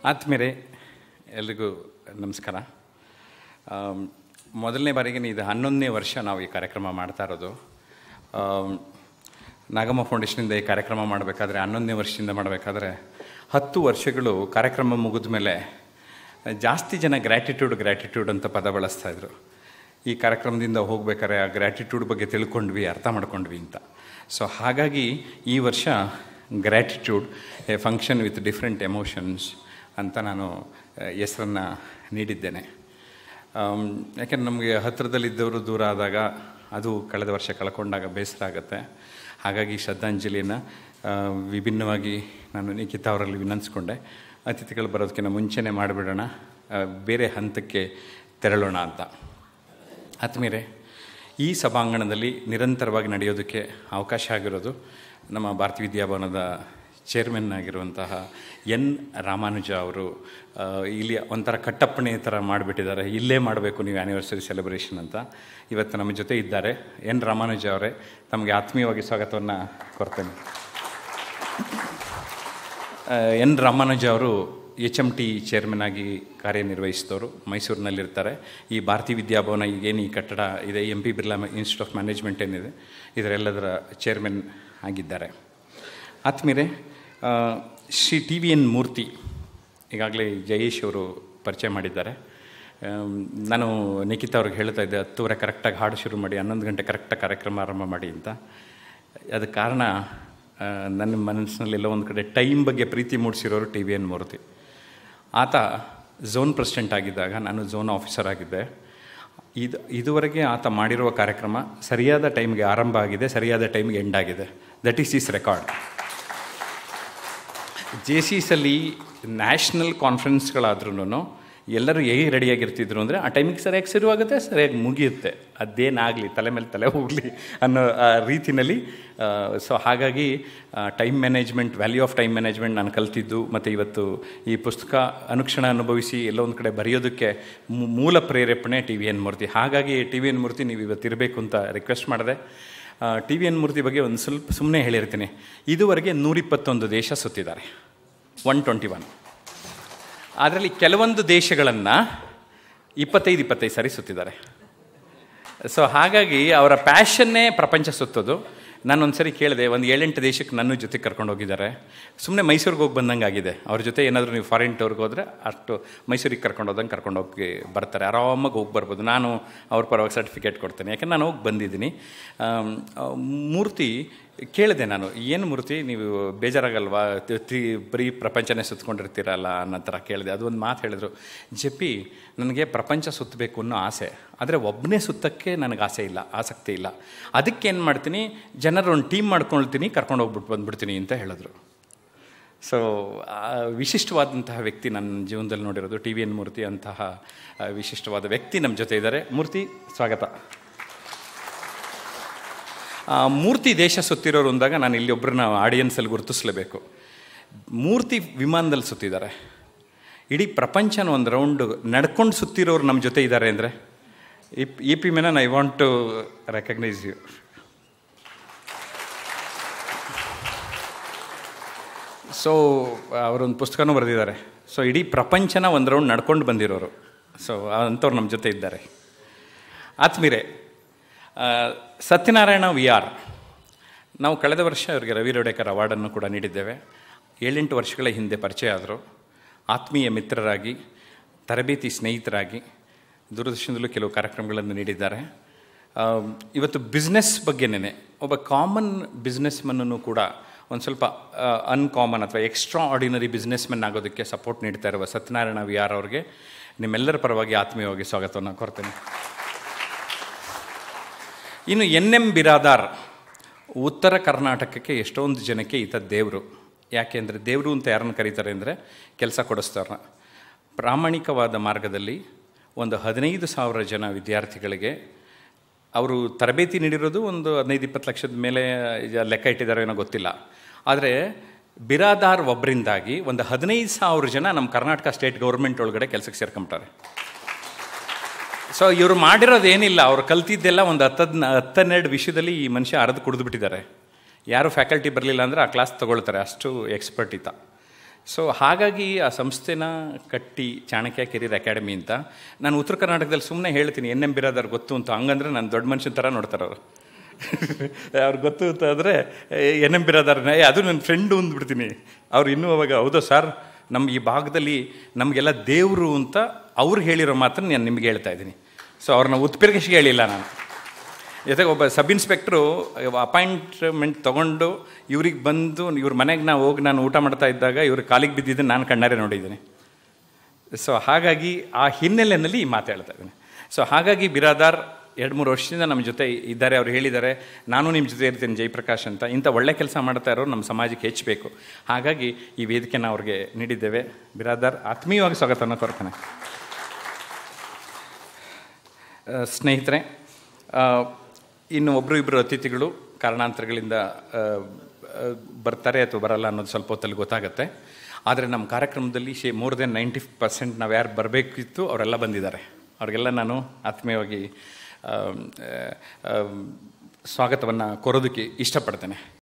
ಆತ್ಮೀಯರೇ ಎಲ್ರಿಗೂ ನಮಸ್ಕಾರ ಆಮ್, ಮೊದಲನೇ ಬಾರಿಗೆ ಇದು ಹನ್ನೊಂದನೇ ವರ್ಷ ನಾವು ಈ ಕಾರ್ಯಕ್ರಮ ಮಾಡ್ತಾ ಇರೋದು ಆಮ್, ನಾಗಮ್ಮ ಫೌಂಡೇಶನಿಂದ ಈ ಕಾರ್ಯಕ್ರಮ ಮಾಡಬೇಕಾದ್ರೆ ಹನ್ನೊಂದನೇ ವರ್ಷದಿಂದ ಮಾಡಬೇಕಾದ್ರೆ ಹತ್ತು ವರ್ಷಗಳು ಕಾರ್ಯಕ್ರಮ ಮುಗಿದ ಮೇಲೆ ಜಾಸ್ತಿ ಜನ ಗ್ರ್ಯಾಟಿಟ್ಯೂಡ್ ಗ್ರ್ಯಾಟಿಟ್ಯೂಡ್ ಅಂತ ಪದ ಬಳಸ್ತಾ ಇದ್ರು ಈ ಕಾರ್ಯಕ್ರಮದಿಂದ ಹೋಗ್ಬೇಕಾದ್ರೆ ಆ ಗ್ರ್ಯಾಟಿಟ್ಯೂಡ್ ಬಗ್ಗೆ ತಿಳ್ಕೊಂಡ್ವಿ ಅರ್ಥ ಮಾಡ್ಕೊಂಡ್ವಿ ಅಂತ ಸೊ ಹಾಗಾಗಿ ಈ ವರ್ಷ gratitude a function with different emotions ಅಂತ ನಾನು ಹೆಸರನ್ನು ನೀಡಿದ್ದೇನೆ ಆಮ್, ಯಾಕೆಂದ್ರೆ ನಮಗೆ ಹತ್ತಿರದಲ್ಲಿದ್ದವರು ದೂರ ಆದಾಗ ಅದು ಕಳೆದ ವರ್ಷ ಕಳ್ಕೊಂಡಾಗ ಬೇಸರ ಆಗುತ್ತೆ ಹಾಗಾಗಿ ಶ್ರದ್ಧಾಂಜಲಿಯನ್ನು ಆ, ವಿಭಿನ್ನವಾಗಿ ನಾನು ನಿಖಿತಾ ಅವರಲ್ಲಿ ವಿನಂತಿಸ್ಕೊಂಡೆ ಅತಿಥಿಗಳು ಬರೋದಕ್ಕಿಂತ ಮುಂಚೆನೇ ಮಾಡಿಬಿಡೋಣ ಆ, ಬೇರೆ ಹಂತಕ್ಕೆ ತೆರಳೋಣ ಅಂತ ಆತ್ಮೀಯರೇ ಈ ಸಭಾಂಗಣದಲ್ಲಿ ನಿರಂತರವಾಗಿ ನಡೆಯೋದಕ್ಕೆ ಅವಕಾಶ ಆಗಿರೋದು ನಮ್ಮ ಭಾರತೀಯ ವಿದ್ಯಾಭವನದ ಚೇರ್ಮನ್ ಆಗಿರುವಂತಹ ಎನ್ ರಾಮಾನುಜ ಅವರು ಆ, ಇಲ್ಲಿ ಒಂಥರ ಕಟ್ಟಪ್ಪಣೆ ಥರ ಮಾಡಿಬಿಟ್ಟಿದ್ದಾರೆ ಇಲ್ಲೇ ಮಾಡಬೇಕು ನೀವು ಆ್ಯನಿವರ್ಸರಿ ಸೆಲೆಬ್ರೇಷನ್ ಅಂತ ಇವತ್ತು ನಮ್ಮ ಜೊತೆ ಇದ್ದಾರೆ ಎನ್ ರಾಮಾನುಜ ಅವರೇ ತಮಗೆ ಆತ್ಮೀಯವಾಗಿ ಸ್ವಾಗತವನ್ನು ಕೊಡ್ತೇನೆ ಆ, ಎನ್ ರಾಮಾನುಜ ಅವರು ಎಚ್ ಎಮ್ ಟಿ ಚೇರ್ಮನ್ ಆಗಿ ಕಾರ್ಯನಿರ್ವಹಿಸಿದವರು ಮೈಸೂರಿನಲ್ಲಿರ್ತಾರೆ ಈ ಭಾರತೀಯ ವಿದ್ಯಾಭವನ ಈಗೇನು ಈ ಕಟ್ಟಡ ಇದೆ M P Birla institute of management ಏನಿದೆ ಇದರೆಲ್ಲದರ ಚೇರ್ಮನ್ ಆಗಿದ್ದಾರೆ ಆತ್ಮೀಯರೇ ಆ, Shri T V N Murthy ಈಗಾಗಲೇ ಜಯೇಶ್ ಅವರು ಪರಿಚಯ ಮಾಡಿದ್ದಾರೆ ಆಮ್, ನಾನು ನಿಖಿತಾ ಅವ್ರಿಗೆ ಹೇಳ್ತಾ ಇದ್ದೆ ಹತ್ತುವರೆ ಕರೆಕ್ಟಾಗಿ ಹಾಡು ಶುರು ಮಾಡಿ ಹನ್ನೊಂದು ಗಂಟೆ ಕರೆಕ್ಟಾಗಿ ಕಾರ್ಯಕ್ರಮ ಆರಂಭ ಮಾಡಿ ಅಂತ ಅದಕ್ಕೆ ಕಾರಣ ಆ, ನನ್ನ ಮನಸ್ಸಿನಲ್ಲಿ ಎಲ್ಲೋ ಒಂದು ಕಡೆ ಟೈಮ್ ಬಗ್ಗೆ ಪ್ರೀತಿ ಮೂಡಿಸಿರೋರು ಟಿ ವಿ ಎನ್ ಮೂರ್ತಿ ಆತ ಝೋನ್ ಪ್ರೆಸಿಡೆಂಟ್ ಆಗಿದ್ದಾಗ ನಾನು ಝೋನ್ ಆಫೀಸರ್ ಆಗಿದ್ದೆ ಇದು ಇದುವರೆಗೆ ಆತ ಮಾಡಿರುವ ಕಾರ್ಯಕ್ರಮ ಸರಿಯಾದ ಟೈಮ್ಗೆ ಆರಂಭ ಆಗಿದೆ ಸರಿಯಾದ ಟೈಮ್ಗೆ ಎಂಡ್ ಆಗಿದೆ that is is record J ಸಿಸಲ್ಲಿ ನ್ಯಾಷನಲ್ ಕಾನ್ಫರೆನ್ಸ್ಗಳಾದ್ರೂ ಎಲ್ಲರೂ ಹೇಗೆ ರೆಡಿಯಾಗಿರ್ತಿದ್ರು ಅಂದರೆ ಆ ಟೈಮಿಗೆ ಸರಿಯಾಗಿ ಶುರುವಾಗುತ್ತೆ ಸರಿಯಾಗಿ ಮುಗಿಯುತ್ತೆ ಅದೇನಾಗಲಿ ತಲೆ ಮೇಲೆ ತಲೆ ಹೋಗಲಿ ಅನ್ನೋ ಆ ರೀತಿಯಲ್ಲಿ ಸೊ ಹಾಗಾಗಿ time management value of time management ನಾನು ಕಲ್ತಿದ್ದು ಮತ್ತು ಇವತ್ತು ಈ ಪುಸ್ತಕ ಅನುಕ್ಷಣ ಅನುಭವಿಸಿ ಎಲ್ಲೋ ಒಂದು ಕಡೆ ಬರೆಯೋದಕ್ಕೆ ಮೂ- ಮೂಲ ಪ್ರೇರೇಪಣೆ ಟಿ ವಿ ಎನ್ ಮೂರ್ತಿ ಹಾಗಾಗಿ ಟಿ ವಿ ಎನ್ ಮೂರ್ತಿ ನೀವು ಇವತ್ತು ಇರಬೇಕು ಅಂತ ರಿಕ್ವೆಸ್ಟ್ ಮಾಡಿದೆ ಟಿ ವಿ ಎನ್ ಮೂರ್ತಿ ಬಗ್ಗೆ ಒಂದು ಸ್ವಲ್ಪ ಸುಮ್ಮನೆ ಹೇಳಿರ್ತೀನಿ ಇದುವರೆಗೆ ನೂರಿಪ್ಪತ್ತೊಂದು ದೇಶ ಸುತ್ತಿದ್ದಾರೆ ಒನ್ ಟ್ವೆಂಟಿ ಒನ್ ಅದರಲ್ಲಿ ಕೆಲವೊಂದು ದೇಶಗಳನ್ನು ಇಪ್ಪತ್ತೈದು ಇಪ್ಪತ್ತೈದು ಸಾರಿ ಸುತ್ತಿದ್ದಾರೆ ಸೊ ಹಾಗಾಗಿ ಅವರ ಪ್ಯಾಷನ್ನೇ ಪ್ರಪಂಚ ಸುತ್ತೋದು ನಾನು ಒಂದ್ಸರಿ ಕೇಳಿದೆ ಒಂದು ಏಳೆಂಟು ದೇಶಕ್ಕೆ ನನ್ನ ಜೊತೆ ಕರ್ಕೊಂಡು ಹೋಗಿದ್ದಾರೆ ಸುಮ್ಮನೆ ಮೈಸೂರಿಗೆ ಹೋಗಿ ಬಂದಂಗೆ ಆಗಿದೆ ಅವ್ರ ಜೊತೆ ಏನಾದರೂ ನೀವು ಫಾರಿನ್ ಟೂರ್ಗೆ ಹೋದರೆ ಅಷ್ಟು ಮೈಸೂರಿಗೆ ಕರ್ಕೊಂಡು ಹೋದಂಗೆ ಕರ್ಕೊಂಡು ಹೋಗಿ ಬರ್ತಾರೆ ಆರಾಮಾಗಿ ಹೋಗಿ ಬರ್ಬೋದು ನಾನು ಅವ್ರ ಪರವಾಗಿ ಸರ್ಟಿಫಿಕೇಟ್ ಕೊಡ್ತೇನೆ ಯಾಕಂದ್ರೆ ನಾನು ಹೋಗಿ ಬಂದಿದ್ದೀನಿ ಆಮ್, ಆ, ಮೂರ್ತಿ ಕೇಳಿದೆ ನಾನು ಏನು ಮೂರ್ತಿ ನೀವು ಬೇಜಾರಾಗಲ್ವಾ ತಿ- ತಿ- ಬರೀ ಪ್ರಪಂಚನೇ ಸುತ್ಕೊಂಡಿರ್ತೀರಲ್ಲ ಅನ್ನೋ ಥರ ಕೇಳಿದೆ ಅದು ಒಂದು ಮಾತು ಹೇಳಿದ್ರು ಜಪ್ಪಿ ನನಗೆ ಪ್ರಪಂಚ ಸುತ್ತಬೇಕು ಅನ್ನೋ ಆಸೆ ಆದರೆ ಒಬ್ಬನೇ ಸುತ್ತಕ್ಕೆ ನನಗೆ ಆಸೆ ಇಲ್ಲ ಆಸಕ್ತಿ ಇಲ್ಲ ಅದಕ್ಕೆ ಏನು ಮಾಡ್ತೀನಿ ಜನರು ಒಂದು ಟೀಮ್ ಮಾಡ್ಕೊಳ್ತೀನಿ ಕರ್ಕೊಂಡು ಹೋಗ್ಬಿಟ್ಟು ಬಂದ್ಬಿಡ್ತೀನಿ ಅಂತ ಹೇಳಿದ್ರು ಸೊ ವಿಶಿಷ್ಟವಾದಂತಹ ವ್ಯಕ್ತಿ ನನ್ನ ಜೀವನದಲ್ಲಿ ನೋಡಿರೋದು ಟಿ ವಿ ಎನ್ ಮೂರ್ತಿ ಅಂತಹ ಆ, ವಿಶಿಷ್ಟವಾದ ವ್ಯಕ್ತಿ ನಮ್ಮ ಜೊತೆ ಇದ್ದಾರೆ ಮೂರ್ತಿ ಸ್ವಾಗತ ಆ, ಮೂರ್ತಿ ದೇಶ ಸುತ್ತಿರೋರು ಅಂದಾಗ ನಾನು ಇಲ್ಲಿ ಒಬ್ಬರನ್ನ ಆಡಿಯನ್ಸಲ್ಲಿ ಗುರುತಿಸ್ಲೇಬೇಕು ಮೂರ್ತಿ ವಿಮಾನದಲ್ಲಿ ಸುತ್ತಿದ್ದಾರೆ ಇಡೀ ಪ್ರಪಂಚನ ಒಂದು ರೌಂಡ್ ನಡ್ಕೊಂಡು ಸುತ್ತಿರೋರು ನಮ್ಮ ಜೊತೆ ಇದ್ದಾರೆ ಅಂದರೆ ಇಪ್ E P Menon I want to recognise you so ಅವರೊಂದು ಪುಸ್ತಕನೂ ಬರೆದಿದ್ದಾರೆ ಸೊ ಇಡೀ ಪ್ರಪಂಚನ ಒಂದು ರೌಂಡ್ ನಡ್ಕೊಂಡು ಬಂದಿರೋರು ಸೊ ಅಂಥವ್ರು ನಮ್ಮ ಜೊತೆ ಇದ್ದಾರೆ ಆತ್ಮೀರೆ ಆ, ಸತ್ಯನಾರಾಯಣ ವಿ ಆರ್ ನಾವು ಕಳೆದ ವರ್ಷ ಅವರಿಗೆ ರವಿ ರೋಡೇಕರ್ ಅವಾರ್ಡನ್ನು ಕೂಡ ನೀಡಿದ್ದೇವೆ ಏಳೆಂಟು ವರ್ಷಗಳ ಹಿಂದೆ ಪರಿಚಯ ಆದರು ಆತ್ಮೀಯ ಮಿತ್ರರಾಗಿ ತರಬೇತಿ ಸ್ನೇಹಿತರಾಗಿ ದೂರದರ್ಶನದಲ್ಲೂ ಕೆಲವು ಕಾರ್ಯಕ್ರಮಗಳನ್ನು ನೀಡಿದ್ದಾರೆ ಆ, ಇವತ್ತು ಬಿಸ್ನೆಸ್ ಬಗ್ಗೆನೇ ಒಬ್ಬ ಕಾಮನ್ ಬಿಸ್ನೆಸ್ ಮನ್ನನ್ನು ಕೂಡ ಒಂದು ಸ್ವಲ್ಪ ಅನ್ಕಾಮನ್ ಅಥವಾ ಎಕ್ಸ್ಟ್ರಾ ಆರ್ಡಿನರಿ ಬಿಸ್ನೆಸ್ ಮೆನ್ ಆಗೋದಕ್ಕೆ ಸಪೋರ್ಟ್ ನೀಡ್ತಾ ಇರುವ ಸತ್ಯನಾರಾಯಣ ವಿ ಆರ್ ಅವ್ರಿಗೆ ನಿಮ್ಮೆಲ್ಲರ ಪರವಾಗಿ ಆತ್ಮೀಯವಾಗಿ ಸ್ವಾಗತವನ್ನು ಕೊಡ್ತೇನೆ ಇನ್ನು ಎನ್ ಎಂ ಬಿರಾದಾರ್ ಉತ್ತರ ಕರ್ನಾಟಕಕ್ಕೆ ಎಷ್ಟೊಂದು ಜನಕ್ಕೆ ಈತ ದೇವರು ಯಾಕೆಂದರೆ ದೇವರು ಅಂತ ಯಾರನ್ನು ಕರೀತಾರೆ ಅಂದರೆ ಕೆಲಸ ಕೊಡಿಸ್ತಾರ ಪ್ರಾಮಾಣಿಕವಾದ ಮಾರ್ಗದಲ್ಲಿ ಒಂದು ಹದಿನೈದು ಸಾವಿರ ಜನ ವಿದ್ಯಾರ್ಥಿಗಳಿಗೆ ಅವರು ತರಬೇತಿ ನೀಡಿರೋದು ಒಂದು ಹದಿನೈದು ಇಪ್ಪತ್ತು ಲಕ್ಷದ ಮೇಲೆ ಈಗ ಲೆಕ್ಕ ಇಟ್ಟಿದ್ದಾರೋ ಏನೋ ಗೊತ್ತಿಲ್ಲ ಆದರೆ ಬಿರಾದಾರ್ ಒಬ್ಬರಿಂದಾಗಿ ಒಂದು ಹದಿನೈದು ಸಾವಿರ ಜನ ನಮ್ಮ ಕರ್ನಾಟಕ ಸ್ಟೇಟ್ ಗೌರ್ಮೆಂಟ್ ಒಳಗಡೆ ಕೆಲಸಕ್ಕೆ ಸೇರ್ಕೊಂಬಿಟ್ಟಾರೆ ಸೊ ಇವರು ಮಾಡಿರೋದು ಏನಿಲ್ಲ ಅವ್ರು ಕಲ್ತಿದ್ದೆಲ್ಲ ಒಂದು ಹತ್ತದ್ ಹತ್ತನ್ನೆರಡು ವಿಷಯದಲ್ಲಿ ಈ ಮನುಷ್ಯ ಅರ್ದು ಕುಡಿದು ಬಿಟ್ಟಿದ್ದಾರೆ ಯಾರು ಫ್ಯಾಕಲ್ಟಿ ಬರಲಿಲ್ಲ ಅಂದರೆ ಆ ಕ್ಲಾಸ್ ತೊಗೊಳ್ತಾರೆ ಅಷ್ಟು ಎಕ್ಸ್ಪರ್ಟ್ ಈತ ಸೊ ಹಾಗಾಗಿ ಆ ಸಂಸ್ಥೆನ ಕಟ್ಟಿ ಚಾಣಕ್ಯ ಕೆರಿಯರ್ ಅಕಾಡೆಮಿ ಅಂತ ನಾನು ಉತ್ತರ ಕರ್ನಾಟಕದಲ್ಲಿ ಸುಮ್ಮನೆ ಹೇಳ್ತೀನಿ ಎನ್ ಎಂ ಬಿರಾದರ್ ಗೊತ್ತು ಅಂತ ಹಂಗಂದ್ರೆ ನಾನು ದೊಡ್ಡ ಮನುಷ್ಯನ ಥರ ನೋಡ್ತಾರೆ ಅವರು ಅವ್ರಿಗೆ ಗೊತ್ತು ಅಂತ ಅಂದರೆ ಎನ್ ಎಂ ಬಿರಾದಾರ್ನ ಏ ಅದು ನನ್ನ ಫ್ರೆಂಡು ಅಂದ್ಬಿಡ್ತೀನಿ ಅವ್ರು ಇನ್ನೂ ಅವಾಗ ಹೌದಾ ಸರ್ ನಮ್ಮ ಈ ಭಾಗದಲ್ಲಿ ನಮಗೆಲ್ಲ ದೇವರು ಅಂತ ಅವ್ರು ಹೇಳಿರೋ ಮಾತನ್ನು ನಾನು ನಿಮ್ಗೆ ಹೇಳ್ತಾ ಇದ್ದೀನಿ ಸೊ ಅವ್ರನ್ನ ಉತ್ಪಿರ್ಗಿಸಿಗೆ ಹೇಳಿಲ್ಲ ನಾನು ಜೊತೆಗೆ ಒಬ್ಬ ಸಬ್ ಇನ್ಸ್ಪೆಕ್ಟ್ರು ಅಪಾಯಿಂಟ್ಮೆಂಟ್ ತೊಗೊಂಡು ಇವ್ರಿಗೆ ಬಂದು ಇವ್ರ ಮನೆಗೆ ನಾವು ಹೋಗಿ ನಾನು ಊಟ ಮಾಡ್ತಾ ಇದ್ದಾಗ ಇವ್ರ ಕಾಲಿಗೆ ಬಿದ್ದಿದ್ದನ್ನು ನಾನು ಕಣ್ಣಾರೆ ನೋಡಿದ್ದೀನಿ ಸೊ ಹಾಗಾಗಿ ಆ ಹಿನ್ನೆಲೆಯಲ್ಲಿ ಈ ಮಾತು ಹೇಳ್ತಾ ಇದ್ದೀನಿ ಸೊ ಹಾಗಾಗಿ ಬಿರಾದಾರ್ ಎರಡು ಮೂರು ವರ್ಷದಿಂದ ನಮ್ಮ ಜೊತೆ ಇದ್ದಾರೆ ಅವ್ರು ಹೇಳಿದ್ದಾರೆ ನಾನು ನಿಮ್ಮ ಜೊತೆ ಇರ್ತೀನಿ ಜಯಪ್ರಕಾಶ್ ಅಂತ ಇಂಥ ಒಳ್ಳೆ ಕೆಲಸ ಮಾಡ್ತಾ ಇರೋರು ನಮ್ಮ ಸಮಾಜಕ್ಕೆ ಹೆಚ್ಚಬೇಕು ಹಾಗಾಗಿ ಈ ವೇದಿಕೆನ ಅವ್ರಿಗೆ ನೀಡಿದ್ದೇವೆ ಬಿರಾದಾರ್ ಆತ್ಮೀಯವಾಗಿ ಸ್ವಾಗತವನ್ನು ಕೋರ್ತಾನೆ ಆ, ಸ್ನೇಹಿತರೆ ಆ, ಇನ್ನು ಒಬ್ಬರು ಇಬ್ಬರು ಅತಿಥಿಗಳು ಕಾರಣಾಂತರಗಳಿಂದ ಆ, ಆ, ಬರ್ತಾರೆ ಅಥವಾ ಬರಲ್ಲ ಅನ್ನೋದು ಸ್ವಲ್ಪ ಹೊತ್ತಲ್ಲಿ ಗೊತ್ತಾಗುತ್ತೆ ಆದರೆ ನಮ್ಮ ಕಾರ್ಯಕ್ರಮದಲ್ಲಿ ಶೇ ಮೋರ್ ದೆನ್ ನೈಂಟಿ ಪರ್ಸೆಂಟ್ ನಾವು ಯಾರು ಬರಬೇಕಿತ್ತು ಅವರೆಲ್ಲ ಬಂದಿದ್ದಾರೆ ಅವ್ರಿಗೆಲ್ಲ ನಾನು ಆತ್ಮೀಯವಾಗಿ ಸ್ವಾಗತವನ್ನು ಕೋರೋದಕ್ಕೆ ಇಷ್ಟಪಡ್ತೇನೆ